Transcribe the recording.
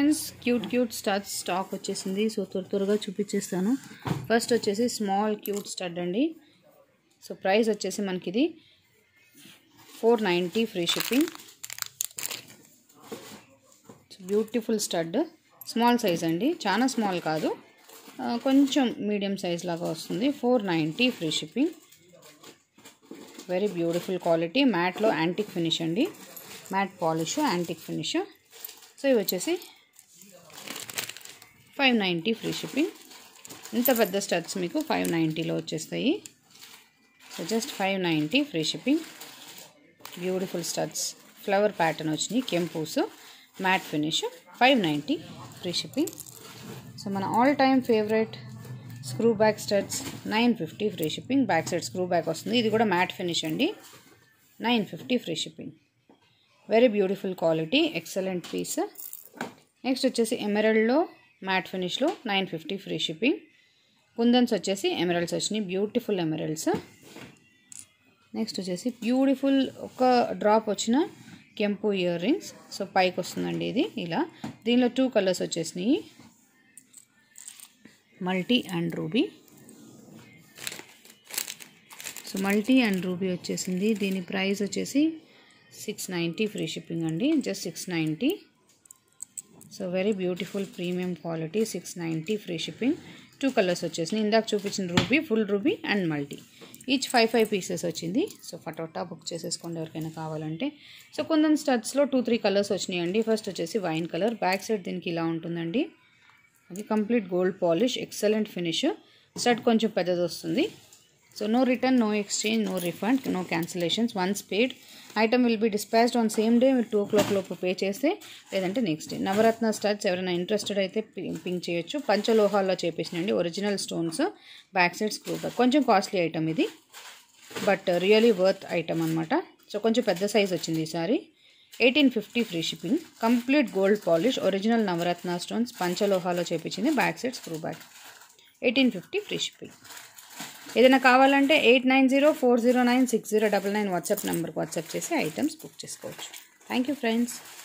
friends cute cute studs stock వచ్చేసింది so త్వర త్వరగా చూపించేస్తాను ఫస్ట్ వచ్చేసి స్మాల్ క్యూట్ స్టడ్ అండి సో ప్రైస్ వచ్చేసి మనకి ఇది four ninety free shipping beautiful stud small size అండి చాలా స్మాల్ కాదు ఆ, కొంచెం మీడియం సైజ్ లాగా వస్తుంది four ninety free shipping very beautiful quality మ్యాట్లో యాంటిక్ ఫినిష్ అండి matte polish antique finish so ఇవి వచ్చేసి ఫైవ్ నైంటీ ఫ్రీ షిప్పింగ్ ఇంత పెద్ద స్టడ్స్ మీకు ఫైవ్ నైంటీలో వచ్చేస్తాయి so just five ninety free shipping beautiful studs flower pattern వచ్చినాయి కెంపూస్ matte finish five ninety free shipping so మన all time favourite screw back studs nine fifty free shipping back side screw back వస్తుంది ఇది కూడా matte finish అండి nine fifty free shipping very beautiful quality excellent piece next వచ్చేసి ఎమరల్డ్లో matte ఫినిష్లో nine fifty free shipping kundans వచ్చేసి emeralds వచ్చినాయి beautiful emeralds next వచ్చేసి బ్యూటిఫుల్ ఒక డ్రాప్ వచ్చిన కెంపు ఇయర్ రింగ్స్ సో పైకి వస్తుందండి ఇది ఇలా దీనిలో టూ కలర్స్ వచ్చేసినాయి multi and ruby so multi and ruby వచ్చేసింది దీని ప్రైస్ వచ్చేసి సిక్స్ నైంటీ ఫ్రీ షిప్పింగ్ అండి just six ninety so very beautiful premium quality six ninety free shipping two colours వచ్చేసినాయి ఇందాక చూపించిన ruby full ruby and multi each five five pieces వచ్చింది so ఫటోటా book చేసేసుకోండి ఎవరికైనా కావాలంటే సో కొందరు స్టడ్స్లో టూ త్రీ కలర్స్ వచ్చినాయండి ఫస్ట్ వచ్చేసి వైన్ కలర్ బ్యాక్ సైడ్ దీనికి ఇలా ఉంటుందండి అది complete gold polish excellent finish stud కొంచెం పెద్దది వస్తుంది so no return no exchange no refund no cancellations once paid item will be dispatched on same day మీరు టూ ఓ క్లాక్ లోపు pay చేస్తే లేదంటే నెక్స్ట్ డే నవరత్న స్టడ్స్ ఎవరైనా interested అయితే pink చేయొచ్చు పంచలోహాల్లో చేపించినండి original stones back side screw back కొంచెం కాస్ట్లీ ఐటమ్ ఇది బట్ రియలీ వర్త్ ఐటమ్ అనమాట సో కొంచెం పెద్ద సైజ్ వచ్చింది ఈసారి eighteen fifty free shipping complete gold polish original navaratna stones పంచలోహాలో చేపించింది back side screw back eighteen fifty free shipping ఏదైనా కావాలంటే eight nine zero four zero nine six zero double nine WhatsApp నెంబర్కి వాట్సాప్ చేసి ఐటమ్స్ బుక్ చేసుకోవచ్చు thank you friends